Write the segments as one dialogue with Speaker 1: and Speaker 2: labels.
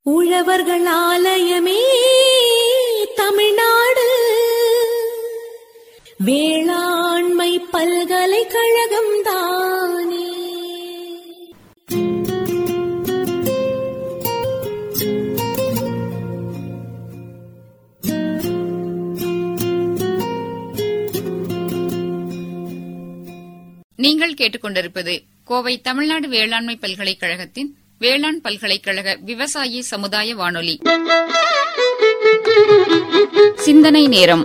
Speaker 1: உழவர்கள் ஆலயமே தமிழ்நாடு வேளாண்மை பல்கலைக்கழகம் தானே
Speaker 2: நீங்கள் கேட்டுக்கொண்டிருப்பது கோவை தமிழ்நாடு வேளாண்மை பல்கலைக்கழகத்தின் வேளாண் பல்கலைக்கழக விவசாயி சமுதாய வானொலி சிந்தனை நேரம்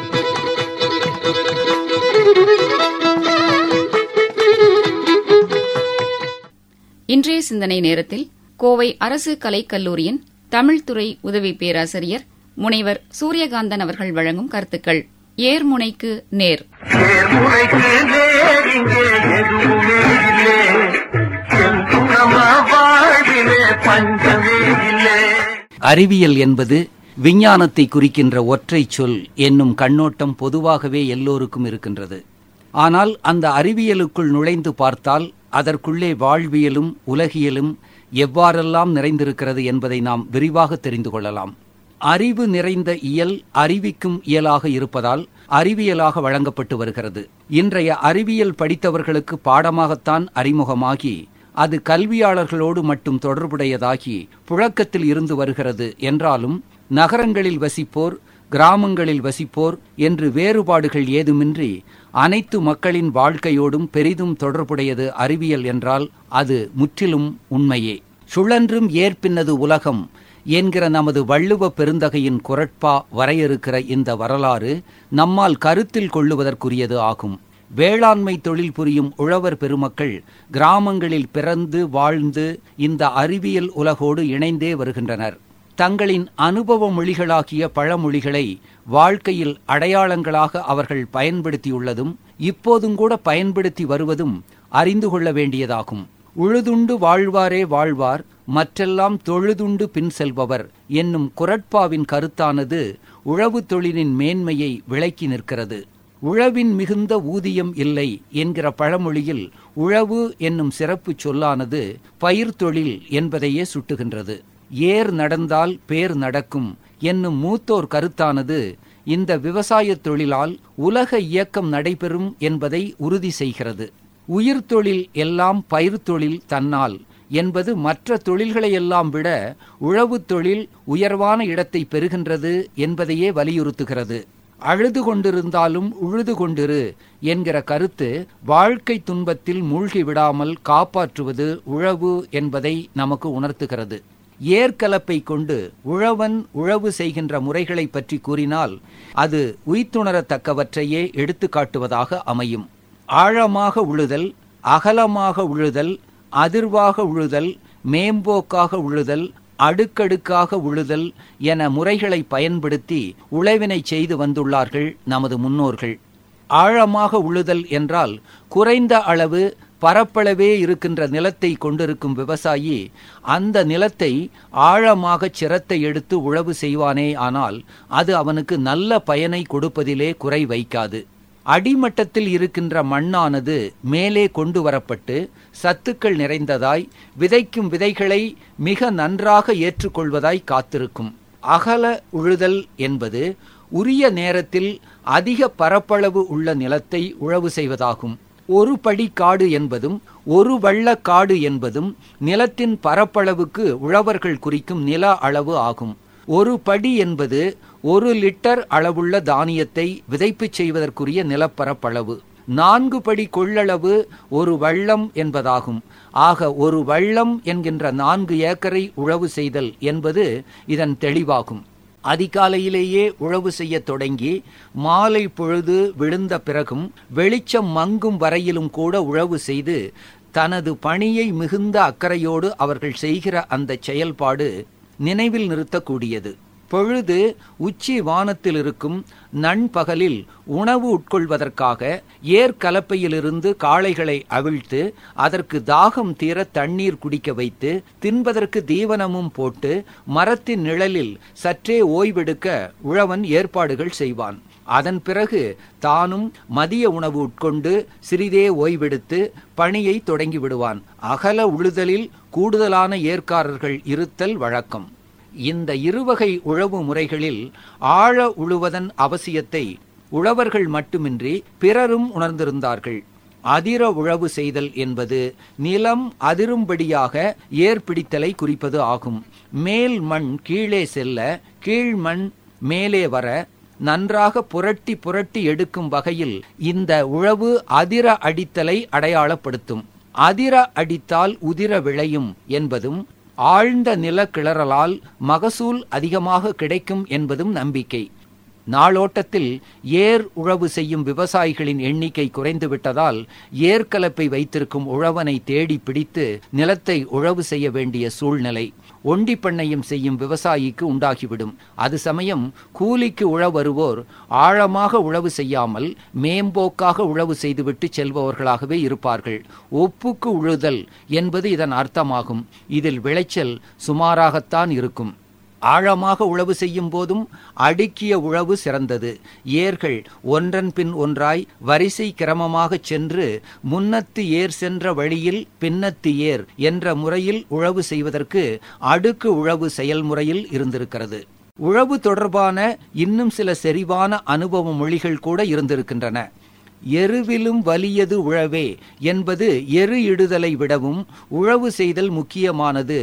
Speaker 2: இன்றைய சிந்தனை நேரத்தில் கோவை அரசு கலைக்கல்லூரியின் தமிழ்துறை உதவி பேராசிரியர் முனைவர் சூரியகாந்தன் அவர்கள் வழங்கும் கருத்துக்கள் ஏர்முனைக்கு நேர்
Speaker 3: தேர்முறைக்கு நேர் இங்கே எதுவுமே இல்லை என் குணமா வாழ்விலே பஞ்சமே இல்லை
Speaker 4: அறிவியல் என்பது விஞ்ஞானத்தை குறிக்கின்ற ஒற்றைச் சொல் என்னும் கண்ணோட்டம் பொதுவாகவே எல்லோருக்கும் இருக்கின்றது ஆனால் அந்த அறிவியலுக்குள் நுழைந்து பார்த்தால் அதற்குள்ளே வாழ்வியலும் உலகியலும் எவ்வாறெல்லாம் நிறைந்திருக்கிறது என்பதை நாம் விரிவாக தெரிந்து கொள்ளலாம் அறிவு நிறைந்த இயல் அறிவிக்கும் இயலாக இருப்பதால் அறிவியலாக வழங்கப்பட்டு வருகிறது இன்றைய அறிவியல் படித்தவர்களுக்கு பாடமாகத்தான் அறிமுகமாகி அது கல்வியாளர்களோடு மட்டும் தொடர்புடையதாகி புழக்கத்தில் இருந்து வருகிறது என்றாலும் நகரங்களில் வசிப்போர் கிராமங்களில் வசிப்போர் என்று வேறுபாடுகள் ஏதுமின்றி அனைத்து மக்களின் வாழ்க்கையோடும் பெரிதும் தொடர்புடையது அறிவியல் என்றால் அது முற்றிலும் உண்மையே சுழன்றும் ஏற்பின்னது உலகம் என்கிற நமது வள்ளுவ பெருந்தகையின் குரட்பா வரையறுக்கிற இந்த வரலாறு நம்மால் கருத்தில் கொள்ளுவதற்குரியது ஆகும் வேளாண்மை தொழில் புரியும் உழவர் பெருமக்கள் கிராமங்களில் பிறந்து வாழ்ந்து இந்த அறிவியல் உலகோடு இணைந்தே வருகின்றனர் தங்களின் அனுபவ மொழிகளாகிய பழமொழிகளை வாழ்க்கையில் அடையாளங்களாக அவர்கள் பயன்படுத்தியுள்ளதும் இப்போதும் கூட பயன்படுத்தி வருவதும் அறிந்து கொள்ள வேண்டியதாகும் உழுதுண்டு வாழ்வாரே வாழ்வார் மற்றெல்லாம் தொழுதுண்டு பின் செல்பவர் என்னும் குரட்பாவின் கருத்தானது உழவு தொழிலின் மேன்மையை விளக்கி நிற்கிறது உழவின் மிகுந்த ஊதியம் இல்லை என்கிற பழமொழியில் உழவு என்னும் சிறப்பு சொல்லானது பயிர் தொழில் என்பதையே சுட்டுகின்றது ஏர் நடந்தால் பேர் நடக்கும் என்னும் மூத்தோர் கருத்தானது இந்த விவசாயத் தொழிலால் உலக இயக்கம் நடைபெறும் என்பதை உறுதி செய்கிறது உயிர் தொழில் எல்லாம் பயிர் தொழில் தன்னால் என்பது மற்ற தொழில்களையெல்லாம் விட உழவுத் தொழில் உயர்வான இடத்தை பெறுகின்றது என்பதையே வலியுறுத்துகிறது அழுது கொண்டிருந்தாலும் உழுது கொண்டிரு என்கிற கருத்து வாழ்க்கை துன்பத்தில் மூழ்கி விடாமல் காப்பாற்றுவது உழவு என்பதை நமக்கு உணர்த்துகிறது ஏற்கலப்பை கொண்டு உழவன் உழவு செய்கின்ற முறைகளை பற்றி கூறினால் அது உய்த்துணரத்தக்கவற்றையே எடுத்துக்காட்டுவதாக அமையும் ஆழமாக உழுதல் அகலமாக உழுதல் அதிர்வாக உழுதல் மேம்போக்காக உழுதல் அடுக்கடுக்காக உழுதல் என முறைகளை பயன்படுத்தி உழவினை செய்து வந்துள்ளார்கள் நமது முன்னோர்கள் ஆழமாக உழுதல் என்றால் குறைந்த அளவு பரப்பளவே இருக்கின்ற நிலத்தை கொண்டிருக்கும் விவசாயி அந்த நிலத்தை ஆழமாக சிரத்தை எடுத்து உழவு செய்வானே ஆனால் அது அவனுக்கு நல்ல பயனை கொடுப்பதிலே குறை வைக்காது அடிமட்டத்தில் இருக்கின்ற மண்ணானது மேலே கொண்டு வரப்பட்டு சத்துக்கள் நிறைந்ததாய் விதைக்கும் விதைகளை மிக நன்றாக ஏற்றுக்கொள்வதாய் காத்திருக்கும் அகல உழுதல் என்பது உரிய நேரத்தில் அதிக பரப்பளவு உள்ள நிலத்தை உழவு செய்வதாகும் ஒரு படி காடு என்பதும் ஒரு வள்ள காடு என்பதும் நிலத்தின் பரப்பளவுக்கு உழவர்கள் குறிக்கும் நில அளவு ஆகும் ஒரு படி என்பது ஒரு லிட்டர் அளவுள்ள தானியத்தை விதைப்பு செய்வதற்குரிய நிலப்பரப்பளவு நான்கு படி கொள்ளளவு ஒரு வள்ளம் என்பதாகும் ஆக ஒரு வள்ளம் என்கின்ற நான்கு ஏக்கரை உழவு செய்தல் என்பது இதன் தெளிவாகும் அதிகாலையிலேயே உழவு செய்யத் தொடங்கி மாலை பொழுது விழுந்த பிறகும் வெளிச்சம் மங்கும் வரையிலும் கூட உழவு செய்து தனது பணியை மிகுந்த அக்கறையோடு அவர்கள் செய்கிற அந்த செயல்பாடு நினைவில் நிறுத்தக்கூடியது பொழுது உச்சி வானத்தில் இருக்கும் நண்பகலில் உணவு உட்கொள்வதற்காக ஏற்கலப்பையிலிருந்து காளைகளை அவிழ்த்து அதற்கு தாகம் தீர தண்ணீர் குடிக்க வைத்து தின்பதற்கு தீவனமும் போட்டு மரத்தின் நிழலில் சற்றே ஓய்வெடுக்க உழவன் ஏற்பாடுகள் செய்வான் அதன் பிறகு தானும் மதிய உணவு உட்கொண்டு சிறிதே ஓய்வெடுத்து பணியை தொடங்கி விடுவான் அகல உழுதலில் கூடுதலான ஏற்காரர்கள் இருத்தல் வழக்கம் இந்த இருவகை உழவு முறைகளில் ஆழ உழுவதன் அவசியத்தை உழவர்கள் மட்டுமின்றி பிறரும் உணர்ந்திருந்தார்கள் அதிர உழவு செய்தல் என்பது நிலம் அதிரும்படியாக ஏற்பிடித்தலை குறிப்பது ஆகும் மேல் மண் கீழே செல்ல கீழ் மண் மேலே வர நன்றாக புரட்டி புரட்டி எடுக்கும் வகையில் இந்த உழவு அதிர அடித்தலை அடையாளப்படுத்தும் அதிர அடித்தால் உதிர விளையும் என்பதும் ஆழ்ந்த நிலக்கிளறலால் மகசூல் அதிகமாக கிடைக்கும் என்பதும் நம்பிக்கை நாளோட்டத்தில் ஏர் உழவு செய்யும் விவசாயிகளின் எண்ணிக்கை குறைந்துவிட்டதால் ஏர்கலப்பை வைத்திருக்கும் உழவனை தேடி பிடித்து நிலத்தை உழவு செய்ய வேண்டிய சூழ்நிலை ஒண்டி பண்ணையம் செய்யும் விவசாயிக்கு உண்டாகிவிடும் அது சமயம் கூலிக்கு உழ வருவோர் ஆழமாக உழவு செய்யாமல் மேம்போக்காக உழவு செய்துவிட்டு செல்பவர்களாகவே இருப்பார்கள் ஒப்புக்கு உழுதல் என்பது இதன் அர்த்தமாகும் இதில் விளைச்சல் சுமாராகத்தான் இருக்கும் ஆழமாக உழவு செய்யும் போதும் அடுக்கிய உழவு சிறந்தது ஏர்கள் ஒன்றன் பின் ஒன்றாய் வரிசை கிரமமாகச் சென்று முன்னத்து ஏர் சென்ற வழியில் பின்னத்து ஏர் என்ற முறையில் உழவு செய்வதற்கு அடுக்கு உழவு செயல்முறையில் இருந்திருக்கிறது உழவு தொடர்பான இன்னும் சில செறிவான அனுபவ மொழிகள் கூட இருந்திருக்கின்றன எருவிலும் வலியது உழவே என்பது எரு இடுதலை விடவும் உழவு செய்தல் முக்கியமானது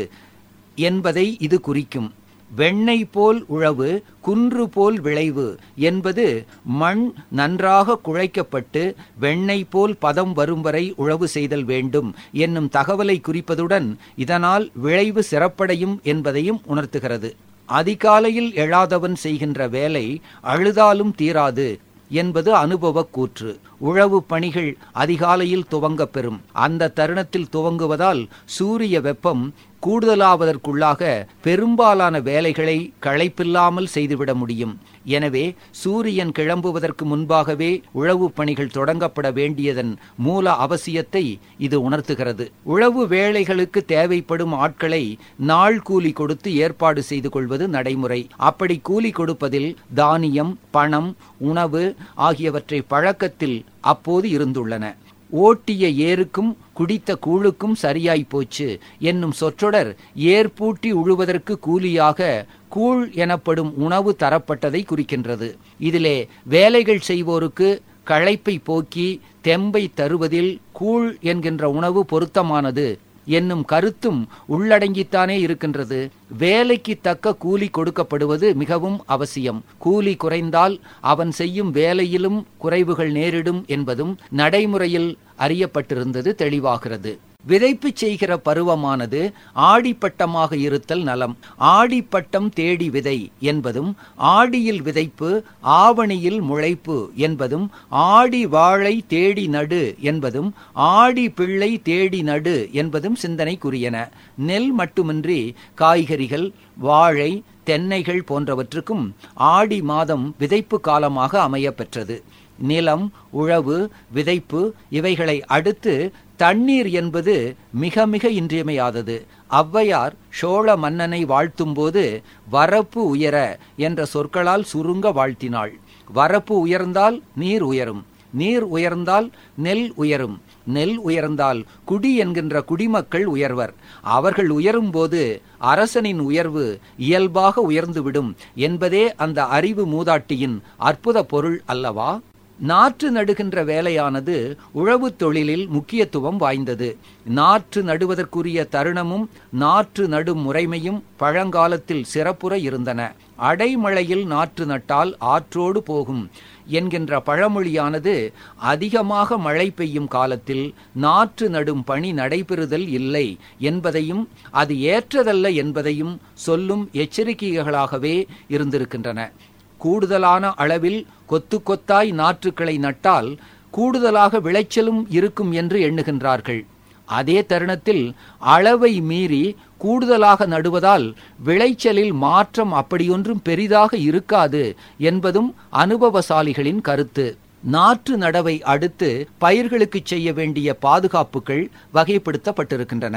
Speaker 4: என்பதை இது குறிக்கும் வெண்ணெய் போல் உழவு குன்று போல் விளைவு என்பது மண் நன்றாக குழைக்கப்பட்டு வெண்ணெய் போல் பதம் வரும் வரை உழவு செய்தல் வேண்டும் என்னும் தகவலை குறிப்பதுடன் இதனால் விளைவு சிறப்படையும் என்பதையும் உணர்த்துகிறது அதிகாலையில் எழாதவன் செய்கின்ற வேலை அழுதாலும் தீராது என்பது அனுபவ கூற்று உழவு பணிகள் அதிகாலையில் துவங்கப் பெறும் அந்த தருணத்தில் துவங்குவதால் சூரிய வெப்பம் கூடுதலாவதற்குள்ளாக பெரும்பாலான வேலைகளை களைப்பில்லாமல் செய்துவிட முடியும் எனவே சூரியன் கிளம்புவதற்கு முன்பாகவே உழவு பணிகள் தொடங்கப்பட வேண்டியதன் மூல அவசியத்தை இது உணர்த்துகிறது உழவு வேலைகளுக்கு தேவைப்படும் ஆட்களை நாள் கூலி கொடுத்து ஏற்பாடு செய்து கொள்வது நடைமுறை அப்படி கூலி கொடுப்பதில் தானியம் பணம் உணவு ஆகியவற்றை பழக்கத்தில் அப்போது இருந்துள்ளன ஓட்டிய ஏருக்கும் குடித்த கூழுக்கும் சரியாய் போச்சு என்னும் சொற்றொடர் ஏற்பூட்டி உழுவதற்கு கூலியாக கூழ் எனப்படும் உணவு தரப்பட்டதை குறிக்கின்றது இதிலே வேலைகள் செய்வோருக்கு களைப்பை போக்கி தெம்பை தருவதில் கூழ் என்கின்ற உணவு பொருத்தமானது என்னும் கருத்தும் உள்ளடங்கித்தானே இருக்கின்றது வேலைக்கு தக்க கூலி கொடுக்கப்படுவது மிகவும் அவசியம் கூலி குறைந்தால் அவன் செய்யும் வேலையிலும் குறைவுகள் நேரிடும் என்பதும் நடைமுறையில் அறியப்பட்டிருந்தது தெளிவாகிறது விதைப்பு செய்கிற பருவமானது ஆடிப்பட்டமாக இருத்தல் நலம் ஆடிப்பட்டம் தேடி விதை என்பதும் ஆடியில் விதைப்பு ஆவணியில் முளைப்பு என்பதும் ஆடி வாழை தேடி நடு என்பதும் ஆடி பிள்ளை தேடி நடு என்பதும் சிந்தனைக்குரியன நெல் மட்டுமின்றி காய்கறிகள் வாழை தென்னைகள் போன்றவற்றுக்கும் ஆடி மாதம் விதைப்பு காலமாக அமையப்பெற்றது நிலம் உழவு விதைப்பு இவைகளை அடுத்து தண்ணீர் என்பது மிக மிக இன்றியமையாதது ஔவையார் சோழ மன்னனை வாழ்த்தும்போது வரப்பு உயர என்ற சொற்களால் சுருங்க வாழ்த்தினாள் வரப்பு உயர்ந்தால் நீர் உயரும் நீர் உயர்ந்தால் நெல் உயரும் நெல் உயர்ந்தால் குடி என்கின்ற குடிமக்கள் உயர்வர் அவர்கள் உயரும்போது அரசனின் உயர்வு இயல்பாக உயர்ந்துவிடும் என்பதே அந்த அறிவு மூதாட்டியின் அற்புத பொருள் அல்லவா நாற்று நடுகின்ற வேலையானது உழவு தொழிலில் முக்கியத்துவம் வாய்ந்தது நாற்று நடுவதற்குரிய தருணமும் நாற்று நடும் முறைமையும் பழங்காலத்தில் சிறப்புற இருந்தன அடைமழையில் நாற்று நட்டால் ஆற்றோடு போகும் என்கின்ற பழமொழியானது அதிகமாக மழை பெய்யும் காலத்தில் நாற்று நடும் பணி நடைபெறுதல் இல்லை என்பதையும் அது ஏற்றதல்ல என்பதையும் சொல்லும் எச்சரிக்கைகளாகவே இருந்திருக்கின்றன கூடுதலான அளவில் கொத்து கொத்தாய் நாற்றுக்களை நட்டால் கூடுதலாக விளைச்சலும் இருக்கும் என்று எண்ணுகின்றார்கள் அதே தருணத்தில் அளவை மீறி கூடுதலாக நடுவதால் விளைச்சலில் மாற்றம் அப்படியொன்றும் பெரிதாக இருக்காது என்பதும் அனுபவசாலிகளின் கருத்து நாற்று நடவை அடுத்து பயிர்களுக்கு செய்ய வேண்டிய பாதுகாப்புகள் வகைப்படுத்தப்பட்டிருக்கின்றன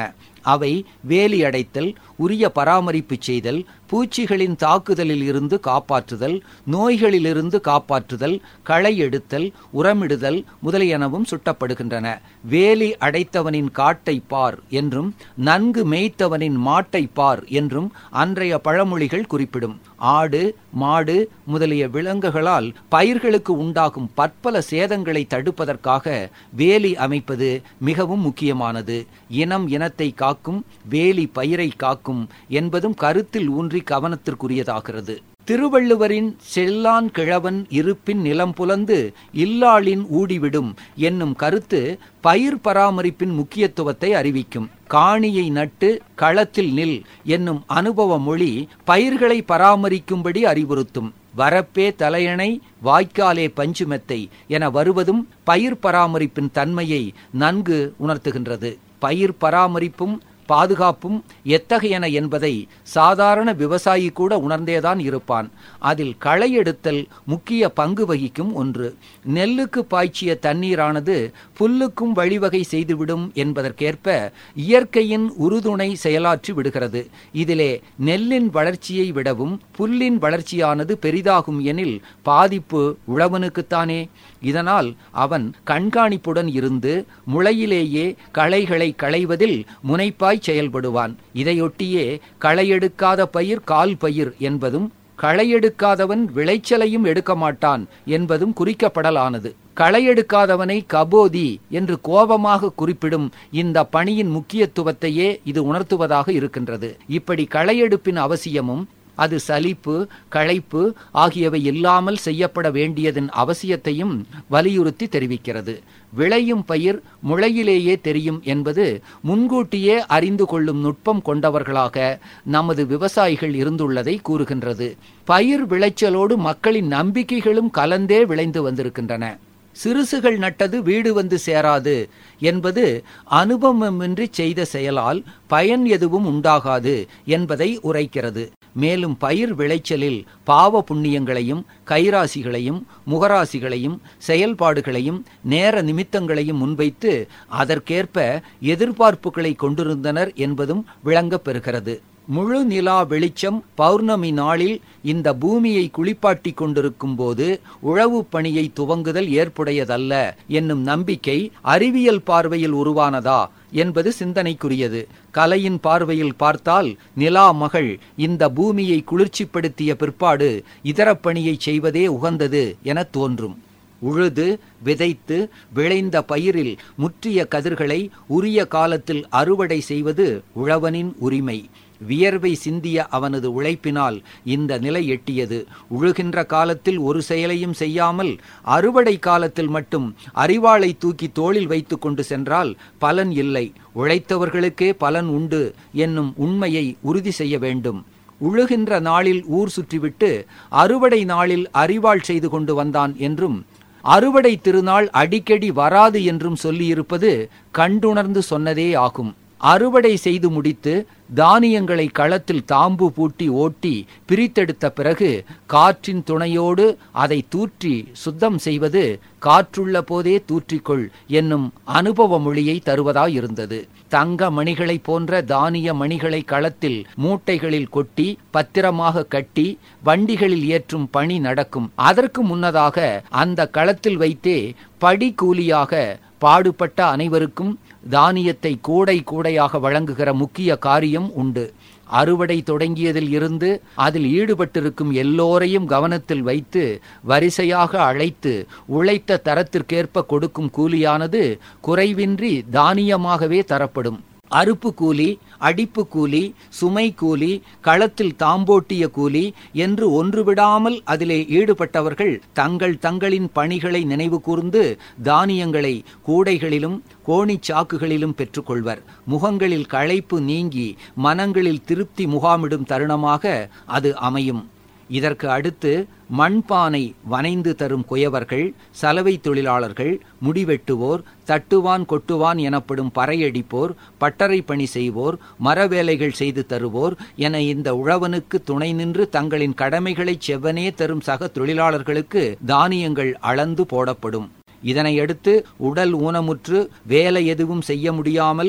Speaker 4: அவை வேலி அடைத்தல் உரிய பராமரிப்பு செய்தல் பூச்சிகளின் தாக்குதலில் இருந்து காப்பாற்றுதல் நோய்களிலிருந்து காப்பாற்றுதல் களை எடுத்தல் உரமிடுதல் முதலியனவும் சுட்டப்படுகின்றன வேலி அடைத்தவனின் காட்டை பார் என்றும் நன்கு மேய்த்தவனின் மாட்டை பார் என்றும் அன்றைய பழமொழிகள் குறிப்பிடும் ஆடு மாடு முதலிய விலங்குகளால் பயிர்களுக்கு உண்டாகும் பற்பல சேதங்களை தடுப்பதற்காக வேலி அமைப்பது மிகவும் முக்கியமானது இனம் இனத்தை காக்கும் வேலி பயிரை காக்கும் என்பதும் கருத்தில் ஊன்றி கவனத்திற்குரியதாகிறது திருவள்ளுவரின் செல்லான் கிழவன் இருப்பின் நிலம் புலந்து இல்லாளின் ஊடிவிடும் என்னும் கருத்து பயிர் பராமரிப்பின் முக்கியத்துவத்தை அறிவிக்கும் காணியை நட்டு களத்தில் நில் என்னும் அனுபவ மொழி பயிர்களை பராமரிக்கும்படி அறிவுறுத்தும் வரப்பே தலையணை வாய்க்காலே பஞ்சுமெத்தை என வருவதும் பயிர் பராமரிப்பின் தன்மையை நன்கு உணர்த்துகின்றது பயிர் பராமரிப்பும் பாதுகாப்பும் எத்தகையன என்பதை சாதாரண விவசாயி கூட உணர்ந்தேதான் இருப்பான் அதில் களை எடுத்தல் முக்கிய பங்கு வகிக்கும் ஒன்று நெல்லுக்கு பாய்ச்சிய தண்ணீரானது புல்லுக்கும் வழிவகை செய்துவிடும் என்பதற்கேற்ப இயற்கையின் உறுதுணை செயலாற்றி விடுகிறது இதிலே நெல்லின் வளர்ச்சியை விடவும் புல்லின் வளர்ச்சியானது பெரிதாகும் எனில் பாதிப்பு உழவனுக்குத்தானே இதனால் அவன் கண்காணிப்புடன் இருந்து முளையிலேயே களைகளை களைவதில் முனைப்பாய் செயல்படுவான் இதையொட்டியே களையெடுக்காத பயிர் கால் பயிர் என்பதும் களையெடுக்காதவன் விளைச்சலையும் எடுக்க மாட்டான் என்பதும் குறிக்கப்படலானது களையெடுக்காதவனை கபோதி என்று கோபமாக குறிப்பிடும் இந்த பணியின் முக்கியத்துவத்தையே இது உணர்த்துவதாக இருக்கின்றது இப்படி களையெடுப்பின் அவசியமும் அது சலிப்பு களைப்பு ஆகியவை இல்லாமல் செய்யப்பட வேண்டியதன் அவசியத்தையும் வலியுறுத்தி தெரிவிக்கிறது விளையும் பயிர் முளையிலேயே தெரியும் என்பது முன்கூட்டியே அறிந்து கொள்ளும் நுட்பம் கொண்டவர்களாக நமது விவசாயிகள் இருந்துள்ளதை கூறுகின்றது பயிர் விளைச்சலோடு மக்களின் நம்பிக்கைகளும் கலந்தே விளைந்து வந்திருக்கின்றன சிறுசுகள் நட்டது வீடு வந்து சேராது என்பது அனுபவமின்றி செய்த செயலால் பயன் எதுவும் உண்டாகாது என்பதை உரைக்கிறது மேலும் பயிர் விளைச்சலில் பாவ புண்ணியங்களையும் கைராசிகளையும் முகராசிகளையும் செயல்பாடுகளையும் நேர நிமித்தங்களையும் முன்வைத்து அதற்கேற்ப எதிர்பார்ப்புகளை கொண்டிருந்தனர் என்பதும் விளங்கப் பெறுகிறது முழு நிலா வெளிச்சம் பௌர்ணமி நாளில் இந்த பூமியை குளிப்பாட்டி கொண்டிருக்கும் போது உழவு பணியை துவங்குதல் ஏற்புடையதல்ல என்னும் நம்பிக்கை அறிவியல் பார்வையில் உருவானதா என்பது சிந்தனைக்குரியது கலையின் பார்வையில் பார்த்தால் நிலா மகள் இந்த பூமியை குளிர்ச்சிப்படுத்திய பிற்பாடு இதர பணியை செய்வதே உகந்தது என தோன்றும் உழுது விதைத்து விளைந்த பயிரில் முற்றிய கதிர்களை உரிய காலத்தில் அறுவடை செய்வது உழவனின் உரிமை வியர்வை சிந்திய அவனது உழைப்பினால் இந்த நிலை எட்டியது உழுகின்ற காலத்தில் ஒரு செயலையும் செய்யாமல் அறுவடை காலத்தில் மட்டும் அறிவாளை தூக்கி தோளில் வைத்து கொண்டு சென்றால் பலன் இல்லை உழைத்தவர்களுக்கே பலன் உண்டு என்னும் உண்மையை உறுதி செய்ய வேண்டும் உழுகின்ற நாளில் ஊர் சுற்றிவிட்டு அறுவடை நாளில் அறிவாள் செய்து கொண்டு வந்தான் என்றும் அறுவடை திருநாள் அடிக்கடி வராது என்றும் சொல்லியிருப்பது கண்டுணர்ந்து சொன்னதே ஆகும் அறுவடை செய்து முடித்து தானியங்களை களத்தில் தாம்பு பூட்டி ஓட்டி பிரித்தெடுத்த பிறகு காற்றின் துணையோடு அதை தூற்றி சுத்தம் செய்வது காற்றுள்ள போதே தூற்றிக்கொள் என்னும் அனுபவ மொழியை தருவதாயிருந்தது தங்க மணிகளை போன்ற தானிய மணிகளை களத்தில் மூட்டைகளில் கொட்டி பத்திரமாக கட்டி வண்டிகளில் ஏற்றும் பணி நடக்கும் அதற்கு முன்னதாக அந்த களத்தில் வைத்தே படி கூலியாக பாடுபட்ட அனைவருக்கும் தானியத்தை கூடை கூடையாக வழங்குகிற முக்கிய காரியம் உண்டு அறுவடை தொடங்கியதில் இருந்து அதில் ஈடுபட்டிருக்கும் எல்லோரையும் கவனத்தில் வைத்து வரிசையாக அழைத்து உழைத்த தரத்திற்கேற்ப கொடுக்கும் கூலியானது குறைவின்றி தானியமாகவே தரப்படும் அறுப்பு கூலி அடிப்பு கூலி சுமை கூலி களத்தில் தாம்போட்டிய கூலி என்று ஒன்று விடாமல் அதிலே ஈடுபட்டவர்கள் தங்கள் தங்களின் பணிகளை நினைவு கூர்ந்து தானியங்களை கூடைகளிலும் கோணிச் சாக்குகளிலும் பெற்றுக்கொள்வர் முகங்களில் களைப்பு நீங்கி மனங்களில் திருப்தி முகாமிடும் தருணமாக அது அமையும் இதற்கு அடுத்து மண்பானை வனைந்து தரும் குயவர்கள் சலவை தொழிலாளர்கள் முடிவெட்டுவோர் தட்டுவான் கொட்டுவான் எனப்படும் பறையடிப்போர் பட்டறை பணி செய்வோர் மரவேலைகள் செய்து தருவோர் என இந்த உழவனுக்கு துணை நின்று தங்களின் கடமைகளை செவ்வனே தரும் சக தொழிலாளர்களுக்கு தானியங்கள் அளந்து போடப்படும் இதனையடுத்து உடல் ஊனமுற்று வேலை எதுவும் செய்ய முடியாமல்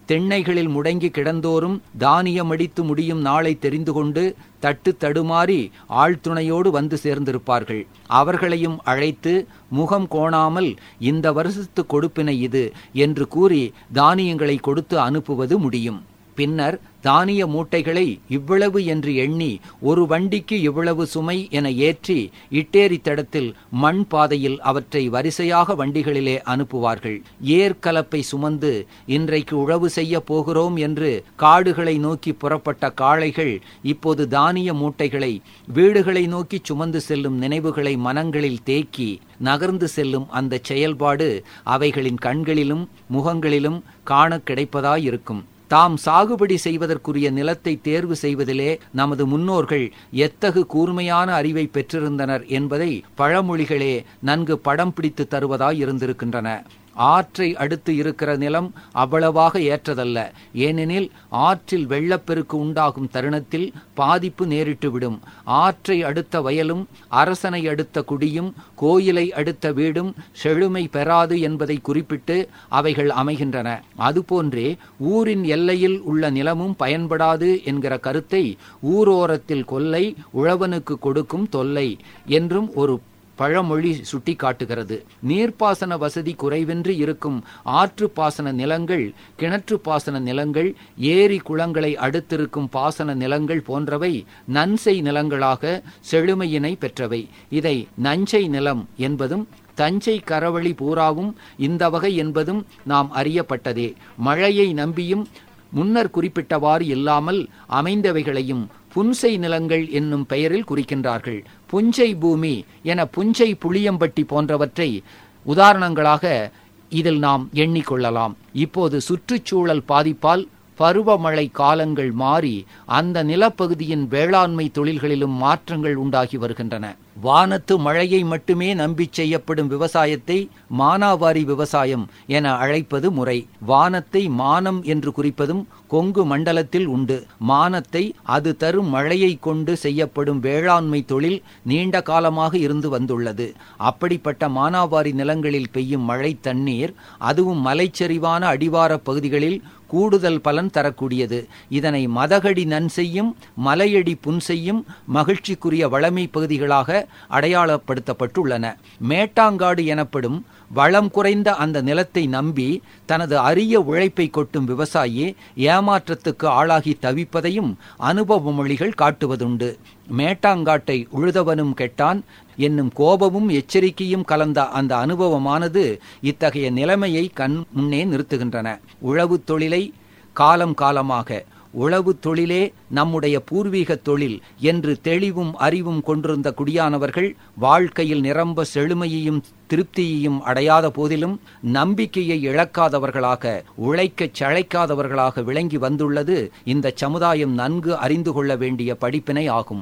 Speaker 4: தென்னைகளில் முடங்கி கிடந்தோறும் தானியமடித்து முடியும் நாளை தெரிந்து கொண்டு தட்டு தடுமாறி ஆழ்துணையோடு வந்து சேர்ந்திருப்பார்கள் அவர்களையும் அழைத்து முகம் கோணாமல் இந்த வருஷத்து கொடுப்பினை இது என்று கூறி தானியங்களை கொடுத்து அனுப்புவது முடியும் பின்னர் தானிய மூட்டைகளை இவ்வளவு என்று எண்ணி ஒரு வண்டிக்கு இவ்வளவு சுமை என ஏற்றி இட்டேரி தடத்தில் மண் பாதையில் அவற்றை வரிசையாக வண்டிகளிலே அனுப்புவார்கள் ஏர்கலப்பை சுமந்து இன்றைக்கு உழவு செய்ய போகிறோம் என்று காடுகளை நோக்கி புறப்பட்ட காளைகள் இப்போது தானிய மூட்டைகளை வீடுகளை நோக்கி சுமந்து செல்லும் நினைவுகளை மனங்களில் தேக்கி நகர்ந்து செல்லும் அந்த செயல்பாடு அவைகளின் கண்களிலும் முகங்களிலும் காண கிடைப்பதாயிருக்கும் தாம் சாகுபடி செய்வதற்குரிய நிலத்தை தேர்வு செய்வதிலே நமது முன்னோர்கள் எத்தகு கூர்மையான அறிவை பெற்றிருந்தனர் என்பதை பழமொழிகளே நன்கு படம் பிடித்து தருவதாய் இருந்திருக்கின்றன ஆற்றை அடுத்து இருக்கிற நிலம் அவ்வளவாக ஏற்றதல்ல ஏனெனில் ஆற்றில் வெள்ளப்பெருக்கு உண்டாகும் தருணத்தில் பாதிப்பு நேரிட்டுவிடும் ஆற்றை அடுத்த வயலும் அரசனை அடுத்த குடியும் கோயிலை அடுத்த வீடும் செழுமை பெறாது என்பதை குறிப்பிட்டு அவைகள் அமைகின்றன அதுபோன்றே ஊரின் எல்லையில் உள்ள நிலமும் பயன்படாது என்கிற கருத்தை ஊரோரத்தில் கொல்லை உழவனுக்கு கொடுக்கும் தொல்லை என்றும் ஒரு பழமொழி சுட்டிக்காட்டுகிறது நீர்ப்பாசன வசதி குறைவின்றி இருக்கும் ஆற்று பாசன நிலங்கள் கிணற்று பாசன நிலங்கள் ஏரி குளங்களை அடுத்திருக்கும் பாசன நிலங்கள் போன்றவை நன்செய் நிலங்களாக செழுமையினை பெற்றவை இதை நஞ்சை நிலம் என்பதும் தஞ்சை கரவழி பூராவும் இந்த வகை என்பதும் நாம் அறியப்பட்டதே மழையை நம்பியும் முன்னர் குறிப்பிட்டவாறு இல்லாமல் அமைந்தவைகளையும் புன்சை நிலங்கள் என்னும் பெயரில் குறிக்கின்றார்கள் புஞ்சை பூமி என புஞ்சை புளியம்பட்டி போன்றவற்றை உதாரணங்களாக இதில் நாம் எண்ணிக்கொள்ளலாம் இப்போது சுற்றுச்சூழல் பாதிப்பால் பருவமழை காலங்கள் மாறி அந்த நிலப்பகுதியின் வேளாண்மை தொழில்களிலும் மாற்றங்கள் உண்டாகி வருகின்றன வானத்து மழையை மட்டுமே நம்பி செய்யப்படும் விவசாயத்தை மானாவாரி விவசாயம் என அழைப்பது முறை வானத்தை மானம் என்று குறிப்பதும் கொங்கு மண்டலத்தில் உண்டு மானத்தை அது தரும் மழையை கொண்டு செய்யப்படும் வேளாண்மை தொழில் நீண்ட காலமாக இருந்து வந்துள்ளது அப்படிப்பட்ட மானாவாரி நிலங்களில் பெய்யும் மழை தண்ணீர் அதுவும் மலைச்சரிவான அடிவார பகுதிகளில் கூடுதல் பலன் தரக்கூடியது இதனை மதகடி நன் செய்யும் மலையடி புன் செய்யும் மகிழ்ச்சிக்குரிய வளமை பகுதிகளாக அடையாளப்படுத்தப்பட்டுள்ளன மேட்டாங்காடு எனப்படும் வளம் குறைந்த அந்த நிலத்தை நம்பி தனது அரிய உழைப்பை கொட்டும் விவசாயி ஏமாற்றத்துக்கு ஆளாகி தவிப்பதையும் அனுபவ மொழிகள் காட்டுவதுண்டு மேட்டாங்காட்டை உழுதவனும் கெட்டான் என்னும் கோபமும் எச்சரிக்கையும் கலந்த அந்த அனுபவமானது இத்தகைய நிலைமையை கண் முன்னே நிறுத்துகின்றன உழவு தொழிலை காலம் காலமாக உழவு தொழிலே நம்முடைய பூர்வீக தொழில் என்று தெளிவும் அறிவும் கொண்டிருந்த குடியானவர்கள் வாழ்க்கையில் நிரம்ப செழுமையையும் திருப்தியையும் அடையாத போதிலும் நம்பிக்கையை இழக்காதவர்களாக உழைக்கச் சளைக்காதவர்களாக விளங்கி வந்துள்ளது இந்த சமுதாயம் நன்கு அறிந்து கொள்ள வேண்டிய படிப்பினை ஆகும்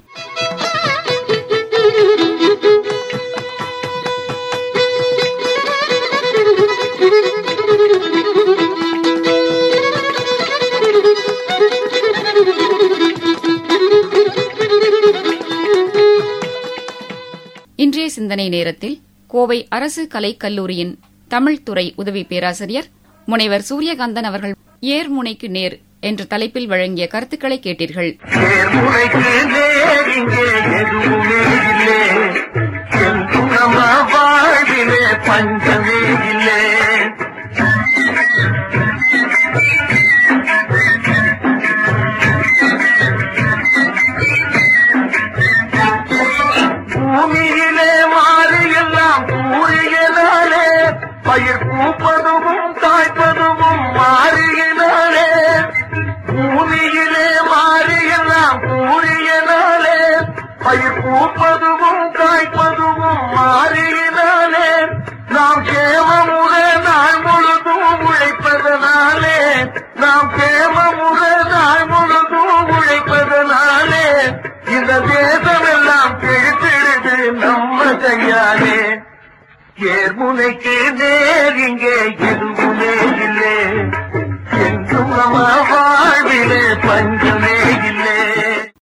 Speaker 2: இன்றைய சிந்தனை நேரத்தில் கோவை அரசு கலைக் கல்லூரியின் தமிழ் துறை உதவி பேராசிரியர் முனைவர் சூரியகாந்தன் அவர்கள் ஏர்முனைக்கு நேர் என்ற தலைப்பில் வழங்கிய கருத்துக்களை கேட்டீர்கள்
Speaker 3: தேர்முறைக்கு நேர் இங்கே எதுவுமே இல்லை என் குணம வாழ்விலே பஞ்சமே இல்லை பூமியிலே மாறி எல்லாம் கூறியனாலே பயிர் பூப்பதுவும் காய்ப்பதுவும் மாறியினாலே பூமியிலே மாறி எல்லாம் கூறியனாலே பயிர் பூப்பதுவும் காய்ப்பதுவும் மாறியினாலே நாம் கேமமுக நாள் முழுதும் உழைப்பதனாலே நாம் கேமமுக நாள் முழுதும் உழைப்பதனாலே இந்த தேசமெல்லாம் பிடித்திடுது நம்ம கையாலே ஏர்முனைக்கு நேர் இங்கே எது